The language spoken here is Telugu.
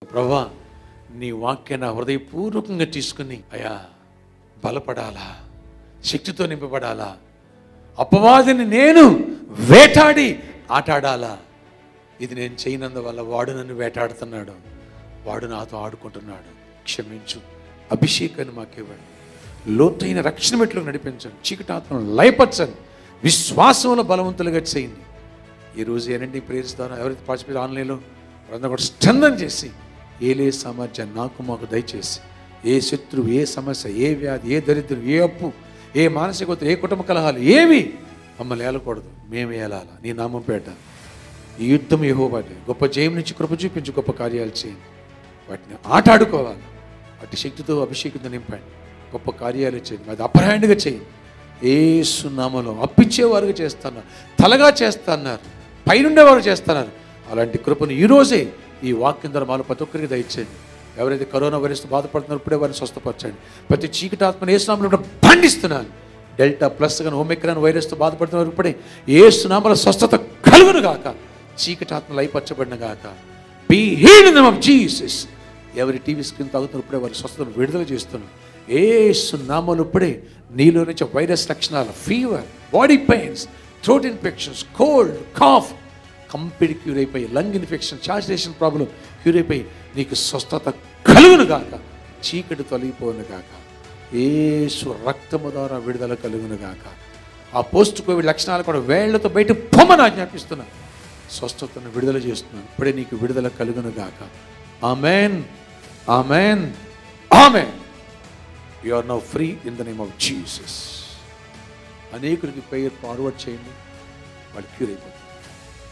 ప్రభా నీ వాక్యాన్ని నా హృదయపూర్వకంగా తీసుకుని అయా బలపడాలా శక్తితో నింపబడాలా అపవాదిని నేను వేటాడి ఆటాడాలా ఇది నేను చేయనందువల్ల వాడు నన్ను వేటాడుతున్నాడు వాడు నాతో ఆడుకుంటున్నాడు క్షమించు అభిషేకాన్ని మాకివ్వండి లోతైన రక్షణ మెట్లు నడిపించండి చీకటాత్మను లయపరచండి విశ్వాసంలో బలవంతులుగా చేయండి ఈ రోజు ఏనండి ప్రేయర్స్ ద్వారా ఎవరైతే పార్టిసిపేట్ ఆన్లైన్లో వారందరూ కూడా స్ట్రెంథన్ చేసి ఏలే సామర్థ్యాన్ని నాకు మాకు దయచేసి ఏ శత్రువు ఏ సమస్య ఏ వ్యాధి ఏ దరిద్రం ఏ అప్పు ఏ మానసిక ఒత్తిడి, ఏ కుటుంబ కలహాలు ఏవి మమ్మల్ని ఏలకూడదు మేము ఏలాల నీ నామం పేట ఈ యుద్ధం యెహోవాదే గొప్ప జయం నుంచి కృప చూపించి గొప్ప కార్యాలు చేయండి వాటిని ఆటాడుకోవాలి వాటి శక్తితో అభిషేకంతో నింపండి గొప్ప కార్యాలు చేయండి అది అప్పర్ హ్యాండ్గా చేయండి ఏసు నామలో అప్పించేవారుగా చేస్తున్నారు తలగా చేస్తున్నారు పైనుండేవారు చేస్తున్నారు అలాంటి కృపను ఈరోజే ఈ వాక్యం ద్వారా మాలో ప్రతి ఒక్కరికి దయచేయండి ఎవరైతే కరోనా వైరస్తో బాధపడుతున్నారో ఇప్పుడే వారిని స్వస్థపరచండి ప్రతి చీకటాత్మను ఏ స్నామంలో కూడా బండిస్తున్నాను డెల్టా ప్లస్ కానీ ఒమిక్రాన్ వైరస్తో బాధపడుతున్నారు ఇప్పుడే ఏ స్నామల స్వస్థత కలుగును గాక చీకటాత్మలు అయిపరచబడిన గాక be healed in of Jesus ఎవరి టీవీ స్క్రీన్ తాగుతున్న ఇప్పుడే వారి స్వస్థతను విడుదల చేస్తున్నాం ఏ సున్నామలు ఇప్పుడే నీలో నుంచి వైరస్ లక్షణాలు fever body pains throat infections cold cough complete cure అయిపోయి lung infection saturation problem cure అయిపోయి నీకు స్వస్థత కలుగును గాక చీకటి తొలగిపోను గాక ఏసు రక్తము ద్వారా విడుదల కలుగును గాక ఆ పోస్ట్ కోవిడ్ లక్షణాలు కూడా వేళ్లతో బయట పొమ్మని ఆజ్ఞాపిస్తున్నా స్వస్థతను విడుదల చేస్తున్నాను ఇప్పుడే నీకు విడుదల కలుగును గాక amen amen amen you are now free in the name of Jesus అనేకులకి పేరు ఫార్వర్డ్ చేయండి వాళ్ళు క్యూర్ అయిపోతారు